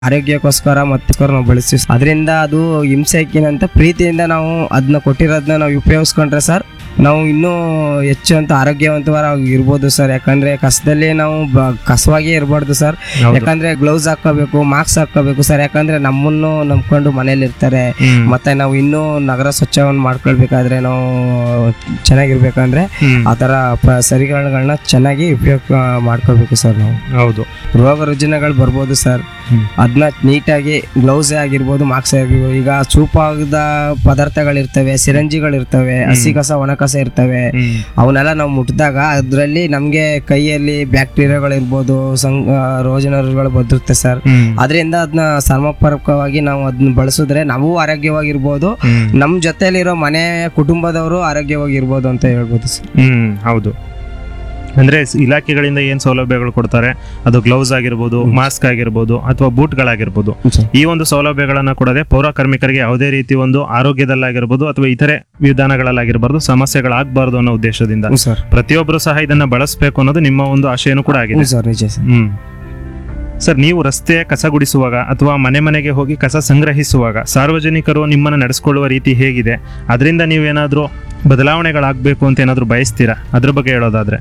ಆರೋಗ್ಯಕ್ಕೋಸ್ಕರ ಮತ್ತೋಸ್ಕರ ನಾವು ಬಳಸ್ತೀವಿ ಅದರಿಂದ ಅದು ಹಿಂಸೆಕ್ಕಿನಂತ ಪ್ರೀತಿಯಿಂದ ನಾವು ಅದನ್ನ ಕೊಟ್ಟಿರೋದನ್ನ ನಾವು ಉಪಯೋಗಿಸ್ಕೊಂಡ್ರೆ ಸರ್ ನಾವು ಇನ್ನೂ ಹೆಚ್ಚು ಅಂತ ಆರೋಗ್ಯವಂತವಾಗಿ ಇರ್ಬೋದು ಸರ್ ಯಾಕಂದ್ರೆ ಕಸದಲ್ಲಿ ನಾವು ಬ- ಕಸವಾಗೇ ಇರಬಾರ್ದು ಸರ್ ಹೌದು. ಯಾಕಂದ್ರೆ ಗ್ಲೌಸ್ ಹಾಕೋಬೇಕು ಮಾಸ್ಕ್ ಹಾಕೋಬೇಕು ಸರ್ ಯಾಕಂದ್ರೆ ನಮ್ಮನ್ನು ನಂಬ್ಕೊಂಡು ಮನೇಲಿ ಇರ್ತಾರೆ ಹ್ಮ್. ಮತ್ತೆ ನಾವು ಇನ್ನೂ ನಗರ ಸ್ವಚ್ಛವನ್ನು ಮಾಡ್ಕೊಳ್ಬೇಕಾದ್ರೆ ನಾವು ಚೆನ್ನಾಗಿರ್ಬೇಕಂದ್ರೆ ಹ್ಮ್. ಆ ಥರ ಪ ಸರಿಗಳನ್ನ ಚೆನ್ನಾಗಿ ಉಪಯೋಗ ಮಾಡ್ಕೋಬೇಕು ಸರ್ ನಾವು ಹೌದು ರೋಗ ರುಜಿನಗಳು ಬರ್ಬೋದು ಸರ್ ಹ್ಮ್. ಅದನ್ನ ನೀಟಾಗಿ ಗ್ಲೌಸೇ ಆಗಿರ್ಬೋದು ಮಾರ್ಕ್ಸ್ ಆಗಿರ್ಬೋದು ಈಗ ಚೂಪಾಗದ ಪದಾರ್ಥಗಳಿರ್ತವೆ ಸಿರಂಜಿಗಳಿರ್ತವೆ ಹಸಿ ಕಸ ಒಣ ಕಸ ಇರ್ತವೆ ಹ್ಮ್. ಅವನ್ನೆಲ್ಲ ನಾವು ಮುಟ್ಟಿದಾಗ ಅದರಲ್ಲಿ ನಮಗೆ ಕೈಯಲ್ಲಿ ಬ್ಯಾಕ್ಟೀರಿಯಾಗಳಿರ್ಬೋದು ಸಂ ರೋಜನರುಗಳು ಬದಿರುತ್ತೆ ಸರ್ ಹ್ಮ್. ಅದರಿಂದ ಅದನ್ನ ಸಮರ್ಪಕವಾಗಿ ನಾವು ಅದನ್ನ ಬಳಸಿದ್ರೆ ನಾವು ಆರೋಗ್ಯವಾಗಿರ್ಬೋದು ಹ್ಮ್. ನಮ್ಮ ಜೊತೆಲಿರೋ ಮನೆ ಕುಟುಂಬದವರು ಆರೋಗ್ಯವಾಗಿರ್ಬೋದು ಅಂತ ಹೇಳ್ಬೋದು ಸರ್ ಹ್ಮ್ ಹೌದು ಅಂದ್ರೆ ಸ್- ಇಲಾಖೆಗಳಿಂದ ಏನ್ ಸೌಲಭ್ಯಗಳು ಕೊಡ್ತಾರೆ ಅದು ಗ್ಲೌಸ್ ಆಗಿರ್ಬೋದು ಮಾಸ್ಕ್ ಆಗಿರ್ಬೋದು ಅಥವಾ ಬೂಟ್ಗಳಾಗಿರ್ಬೋದು ಈ ಒಂದು ಸೌಲಭ್ಯಗಳನ್ನ ಕೊಡದೆ ಪೌರ ಕಾರ್ಮಿಕರಿಗೆ ಯಾವುದೇ ರೀತಿ ಒಂದು ಆರೋಗ್ಯದಲ್ಲಾಗಿರ್ಬೋದು ಅಥವಾ ಇತರೆ ವಿಧಾನಗಳಲ್ಲಾಗಿರ್ಬಾರ್ದು ಸಮಸ್ಯೆಗಳಾಗಬಾರ್ದು ಅನ್ನೋ ಉದ್ದೇಶದಿಂದ ಹ್ಞೂ ಸರ್ ಪ್ರತಿಯೊಬ್ಬರು ಸಹ ಇದನ್ನ ಬಳಸಬೇಕು ಅನ್ನೋದು ನಿಮ್ಮ ಒಂದು ಆಶಯನೂ ಕೂಡ ಆಗಿದೆ ಹ್ಞೂ ಸರ್ ನಿಜ ಸರ್ ಹ್ಮ್ ಸರ್ ನೀವು ರಸ್ತೆ ಕಸ ಗುಡಿಸುವಾಗ ಅಥವಾ ಮನೆ ಮನೆಗೆ ಹೋಗಿ ಕಸ ಸಂಗ್ರಹಿಸುವಾಗ ಸಾರ್ವಜನಿಕರು ನಿಮ್ಮನ್ನ ನಡೆಸ್ಕೊಳ್ಳುವ ರೀತಿ ಹೇಗಿದೆ ಅದರಿಂದ ನೀವೇನಾದ್ರೂ ಬದಲಾವಣೆಗಳಾಗಬೇಕು ಅಂತ ಏನಾದ್ರೂ ಬಯಸ್ತೀರಾ ಅದ್ರ ಬಗ್ಗೆ ಹೇಳೋದಾದ್ರೆ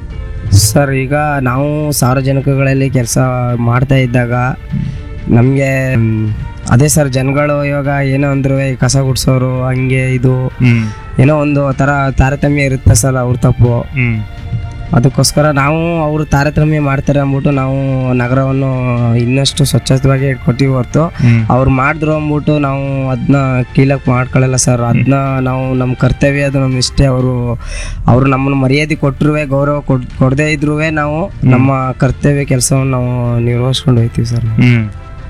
ಸರ್ ಈಗ ನಾವು ಸಾರ್ವಜನಿಕಗಳಲ್ಲಿ ಕೆಲಸ ಮಾಡ್ತಾ ಇದ್ದಾಗ ನಮಗೆ ಅದೇ ಸರ್ ಜನಗಳು ಇವಾಗ ಏನೋ ಅಂದ್ರು "ಏ, ಕಸ ಗುಡ್ಸೋರು ಹಂಗೆ ಇದು ಹ್ಮ್ ಏನೋ ಒಂದು ಥರ ತಾರತಮ್ಯ ಇರುತ್ತೆ ಸರ್ ಅವ್ರ ತಪ್ಪು ಹ್ಮ್ ಅದಕ್ಕೋಸ್ಕರ ನಾವು ಅವರು ತಾರತಮ್ಯ ಮಾಡ್ತಾರೆ ಅಂದ್ಬಿಟ್ಟು ನಾವು ನಗರವನ್ನು ಇನ್ನಷ್ಟು ಸ್ವಚ್ಛತೆಯಾಗಿ ಇಟ್ಕೊತೀವಿ ಹೊರತು ಹ್ಮ್ ಅವ್ರು ಮಾಡಿದ್ರು ಅಂದ್ಬಿಟ್ಟು ನಾವು ಅದನ್ನ ಕೀಳಕ್ಕೆ ಮಾಡ್ಕೊಳ್ಳಲ್ಲ ಸರ್ ಅದನ್ನ ನಾವು ನಮ್ಮ ಕರ್ತವ್ಯ ಅದು ನಮ್ಮ ಇಷ್ಟೇ ಅವರು ಅವರು ನಮ್ಮನ್ನು ಮರ್ಯಾದೆ ಕೊಟ್ಟರು ಗೌರವ ಕೊಡ್ ಕೊಡದೇ ಇದ್ರೂ ನಾವು ನಮ್ಮ ಕರ್ತವ್ಯ ಕೆಲಸವನ್ನು ನಾವು ನಿರ್ವಹಿಸ್ಕೊಂಡು ಹೋಗ್ತೀವಿ ಸರ್ ಹ್ಮ್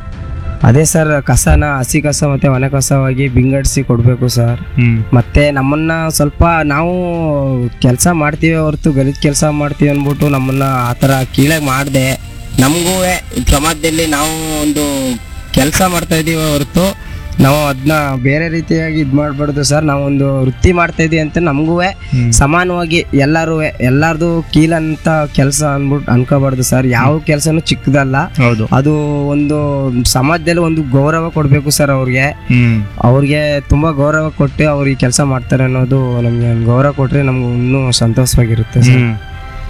ಅದೇ ಸರ್ ಕಸನ ಹಸಿ ಕಸ ಮತ್ತೆ ಒಣ ಕಸವಾಗಿ ಬಿಂಗಡಿಸಿ ಕೊಡಬೇಕು ಸರ್ ಹ್ಮ್ ಮತ್ತೆ ನಮ್ಮನ್ನ ಸ್ವಲ್ಪ ನಾವು ಕೆಲಸ ಮಾಡ್ತೀವಿ ಹೊರತು ಗಲೀಜ್ ಕೆಲಸ ಮಾಡ್ತೀವಿ ಅಂದ್ಬಿಟ್ಟು ನಮ್ಮನ್ನ ಆ ಥರ ಕೀಳಾಗಿ ಮಾಡದೆ ನಮಗೂ ಸಮಾಜದಲ್ಲಿ ನಾವು ಒಂದು ಕೆಲಸ ಮಾಡ್ತಾ ಇದೀವಿ ಹೊರತು ನಾವು ಅದನ್ನ ಬೇರೆ ರೀತಿಯಾಗಿ ಇದು ಮಾಡಬಾರ್ದು ಸರ್ ನಾವು ಒಂದು ವೃತ್ತಿ ಮಾಡ್ತಾ ಇದೀವಿ ಅಂತ ನಮಗೂ ಹ್ಮ್. ಸಮಾನವಾಗಿ ಎಲ್ಲರೂ ಎಲ್ಲಾರ್ದು ಕೀಲಂತ ಕೆಲಸ ಅನ್ಬಿಟ್ಟು ಅನ್ಕೋಬಾರ್ದು ಸರ್ ಯಾವ ಕೆಲಸನೂ ಚಿಕ್ಕದಲ್ಲ ಹೌದು ಅದು ಒಂದು ಸಮಾಜದಲ್ಲಿ ಒಂದು ಗೌರವ ಕೊಡಬೇಕು ಸರ್ ಅವ್ರಿಗೆ ಹ್ಮ್ ಅವ್ರಿಗೆ ತುಂಬಾ ಗೌರವ ಕೊಟ್ಟು ಅವ್ರಿಗೆ ಕೆಲಸ ಮಾಡ್ತಾರೆ ಅನ್ನೋದು ನಮ್ಗೆ ಒಂದ್ ಗೌರವ ಕೊಟ್ರೆ ನಮ್ಗೆ ಇನ್ನೂ ಸಂತೋಷವಾಗಿರುತ್ತೆ ಸರ್ ಹ್ಮ್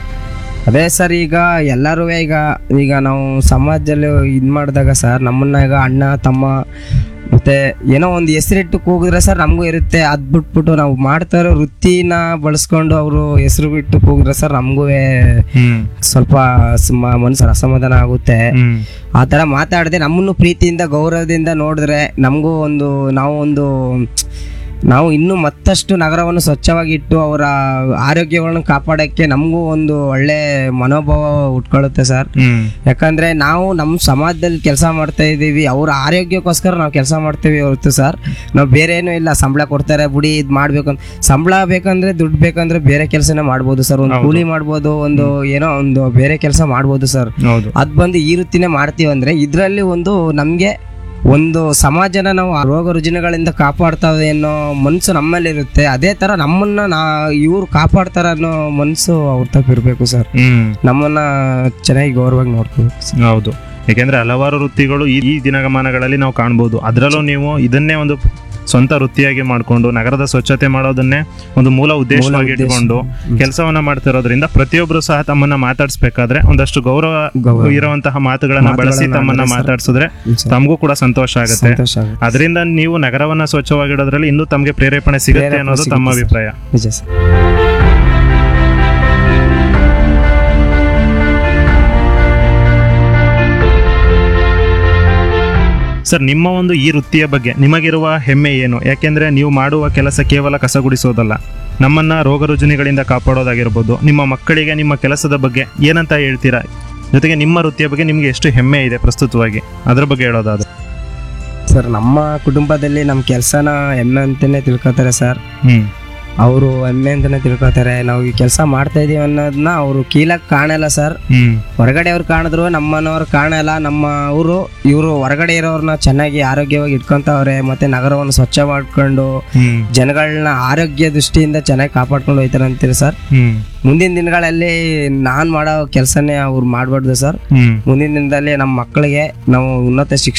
ಅದೇ ಸರ್ ಈಗ ಎಲ್ಲರೂ ಈಗ ಈಗ ನಾವು ಸಮಾಜದಲ್ಲಿ ಇದು ಮಾಡಿದಾಗ ಸರ್ ನಮ್ಮನ್ನ ಈಗ ಅಣ್ಣ ತಮ್ಮ ಮತ್ತೆ ಏನೋ ಒಂದು ಹೆಸರಿಟ್ಟು ಕೂಗಿದ್ರೆ ಸರ್ ನಮಗೂ ಇರುತ್ತೆ ಅದ್ ಬಿಟ್ಬಿಟ್ಟು ನಾವು ಮಾಡ್ತಾ ಇರೋ ವೃತ್ತಿನ ಬಳಸ್ಕೊಂಡು ಅವರು ಹೆಸರು ಬಿಟ್ಟು ಕೂಗಿದ್ರೆ ಸರ್ ನಮಗೂ ಹ್ಮ್ ಸ್ವಲ್ಪ ಸುಮ್ಮ ಮನಸ್ಸು ಅಸಮಾಧಾನ ಆಗುತ್ತೆ ಹ್ಮ್ ಆ ಥರ ಮಾತಾಡದೆ ನಮ್ಮನ್ನು ಪ್ರೀತಿಯಿಂದ ಗೌರವದಿಂದ ನೋಡಿದ್ರೆ ನಮಗೂ ಒಂದು ನಾವು ಒಂದು ನಾವು ಇನ್ನೂ ಮತ್ತಷ್ಟು ನಗರವನ್ನು ಸ್ವಚ್ಛವಾಗಿ ಇಟ್ಟು ಅವರ ಆರೋಗ್ಯಗಳನ್ನು ಕಾಪಾಡೋಕ್ಕೆ ನಮಗೂ ಒಂದು ಒಳ್ಳೆ ಮನೋಭಾವ ಉಟ್ಕೊಳ್ಳುತ್ತೆ ಸರ್ ಹ್ಮ್ ಯಾಕಂದ್ರೆ ನಾವು ನಮ್ಮ ಸಮಾಜದಲ್ಲಿ ಕೆಲಸ ಮಾಡ್ತಾ ಇದ್ದೀವಿ ಅವ್ರ ಆರೋಗ್ಯಕ್ಕೋಸ್ಕರ ನಾವು ಕೆಲಸ ಮಾಡ್ತೀವಿ ಹೊರತು ಸರ್ ನಾವು ಬೇರೆ ಏನೂ ಇಲ್ಲ ಸಂಬಳ ಕೊಡ್ತಾರೆ ಬುಡಿ ಇದು ಮಾಡ್ಬೇಕು ಅಂತ ಸಂಬಳ ಬೇಕಂದ್ರೆ ದುಡ್ಡು ಬೇಕಂದ್ರೆ ಬೇರೆ ಕೆಲಸನೇ ಮಾಡ್ಬೋದು ಸರ್ ಒಂದು ಕೂಲಿ ಮಾಡ್ಬೋದು ಒಂದು ಏನೋ ಒಂದು ಬೇರೆ ಕೆಲಸ ಮಾಡ್ಬೋದು ಸರ್ ಹೌದು ಅದ್ ಬಂದು ಈ ವೃತ್ತಿನೇ ಮಾಡ್ತೀವಿ ಅಂದ್ರೆ ಇದರಲ್ಲಿ ಒಂದು ನಮ್ಗೆ ಒಂದು ಸಮಾಜನ ನಾವು ಆ ರೋಗ ರುಜಿನಗಳಿಂದ ಕಾಪಾಡ್ತಾವೆ ಅನ್ನೋ ಮನ್ಸು ನಮ್ಮಲ್ಲಿರುತ್ತೆ ಅದೇ ತರ ನಮ್ಮನ್ನ ನಾ ಇವ್ರು ಕಾಪಾಡ್ತಾರ ಅನ್ನೋ ಮನ್ಸು ಅವ್ರ ತಪ್ಪ ಇರ್ಬೇಕು ಸರ್ ಹ್ಮ್ ನಮ್ಮನ್ನ ಚೆನ್ನಾಗಿ ಗೌರವವಾಗಿ ನೋಡ್ಕೋಬೇಕು ಸರ್ ಹೌದು ಯಾಕೆಂದ್ರೆ ಹಲವಾರು ವೃತ್ತಿಗಳು ಈ ಈ ದಿನಮಾನಗಳಲ್ಲಿ ನಾವು ಕಾಣ್ಬೋದು ಅದರಲ್ಲೂ ನೀವು ಇದನ್ನೇ ಒಂದು ಸ್ವಂತ ವೃತ್ತಿಯಾಗಿ ಮಾಡಿಕೊಂಡು ನಗರದ ಸ್ವಚ್ಛತೆ ಮಾಡೋದನ್ನೇ ಒಂದು ಮೂಲ ಉದ್ದೇಶವಾಗಿ ಉದ್ದೇಶ. ಇಟ್ಕೊಂಡು ಕೆಲಸವನ್ನ ಮಾಡ್ತಿರೋದ್ರಿಂದ ಪ್ರತಿಯೊಬ್ಬರು ಸಹ ತಮ್ಮನ್ನ ಮಾತಾಡ್ಸ್ಬೇಕಾದ್ರೆ ಒಂದಷ್ಟು ಗೌರವ ಗೌರವ. ಇರುವಂತಹ ಮಾತುಗಳನ್ನ ಬಳಸಿ ಮಾತುಗಳನ್ನ ತಮ್ಮನ್ನ ಬಳಸಿ. ಮಾತಾಡ್ಸಿದ್ರೆ ಹ್ಮ್ ಸರ್. ತಮಗೂ ಕೂಡ ಸಂತೋಷ ಆಗುತ್ತೆ ಸಂತೋಷ ಆಗುತ್ತೆ ಅದರಿಂದ ನೀವು ನಗರವನ್ನ ಸ್ವಚ್ಛವಾಗಿಡೋದ್ರಲ್ಲಿ ಇನ್ನೂ ತಮಗೆ ಪ್ರೇರೇಪಣೆ ಸಿಗುತ್ತೆ ಪ್ರೇರೇಪಣೆ ಅನ್ನೋದು ಸಿಗುತ್ತೆ ತಮ್ಮ ಸರ್. ಅಭಿಪ್ರಾಯ ನಿಜ ಸರ್ ಸರ್ ನಿಮ್ಮ ಒಂದು ಈ ವೃತ್ತಿಯ ಬಗ್ಗೆ ನಿಮಗಿರುವ ಹೆಮ್ಮೆ ಏನು ಯಾಕೆಂದ್ರೆ ನೀವು ಮಾಡುವ ಕೆಲಸ ಕೇವಲ ಕಸ ಗುಡಿಸೋದಲ್ಲ ನಮ್ಮನ್ನ ರೋಗ ರುಜಿನಗಳಿಂದ ಕಾಪಾಡೋದಾಗಿರ್ಬೋದು ನಿಮ್ಮ ಮಕ್ಕಳಿಗೆ ನಿಮ್ಮ ಕೆಲಸದ ಬಗ್ಗೆ ಏನಂತ ಹೇಳ್ತೀರಾ ಜೊತೆಗೆ ನಿಮ್ಮ ವೃತ್ತಿಯ ಬಗ್ಗೆ ನಿಮ್ಗೆ ಎಷ್ಟು ಹೆಮ್ಮೆ ಇದೆ ಪ್ರಸ್ತುತವಾಗಿ ಅದ್ರ ಬಗ್ಗೆ ಹೇಳೋದಾದ್ರೆ ಸರ್ ನಮ್ಮ ಕುಟುಂಬದಲ್ಲಿ ನಮ್ಮ ಕೆಲಸನ ಹೆಮ್ಮೆ ಅಂತಾನೆ ತಿಳ್ಕೊತಾರೆ ಸರ್ ಹ್ಮ್ ಅವರು ಹೆಮ್ಮೆ ಅಂತಾನೆ ತಿಳ್ಕೊತಾರೆ ನಾವು ಈ ಕೆಲಸ ಮಾಡ್ತಾ ಇದೀವಿ ಅನ್ನೋದನ್ನ ಅವರು ಕೀಳಾಗಿ ಕಾಣಲ್ಲ ಸರ್ ಹ್ಮ್ ಹೊರಗಡೆ ಅವ್ರು ಕಾಣಿದ್ರು ನಮ್ಮನವ್ರು ಕಾಣಲ್ಲ ನಮ್ಮ ಅವರು ಇವರು ಹೊರಗಡೆ ಇರೋರ್ನ ಚೆನ್ನಾಗಿ ಆರೋಗ್ಯವಾಗಿ ಇಟ್ಕೊಂತವ್ರೆ ಮತ್ತೆ ನಗರವನ್ನು ಸ್ವಚ್ಛ ಮಾಡ್ಕೊಂಡು ಹ್ಮ್ ಜನಗಳನ್ನ ಆರೋಗ್ಯ ದೃಷ್ಟಿಯಿಂದ ಚೆನ್ನಾಗಿ ಕಾಪಾಡ್ಕೊಂಡು ಹೋಯ್ತಾರೆ ಅಂತೀರಿ ಸರ್ ಹ್ಮ್ ಮುಂದಿನ ದಿನಗಳಲ್ಲಿ ನಾನು ಮಾಡೋ ಕೆಲಸನೇ ಅವ್ರು ಮಾಡಬಾರ್ದು ಸರ್ ಹ್ಮ್ ಮುಂದಿನ ದಿನದಲ್ಲಿ ನಮ್ಮ ಮಕ್ಕಳಿಗೆ ನಾವು ಉನ್ನತ ಶಿಕ್ಷಣ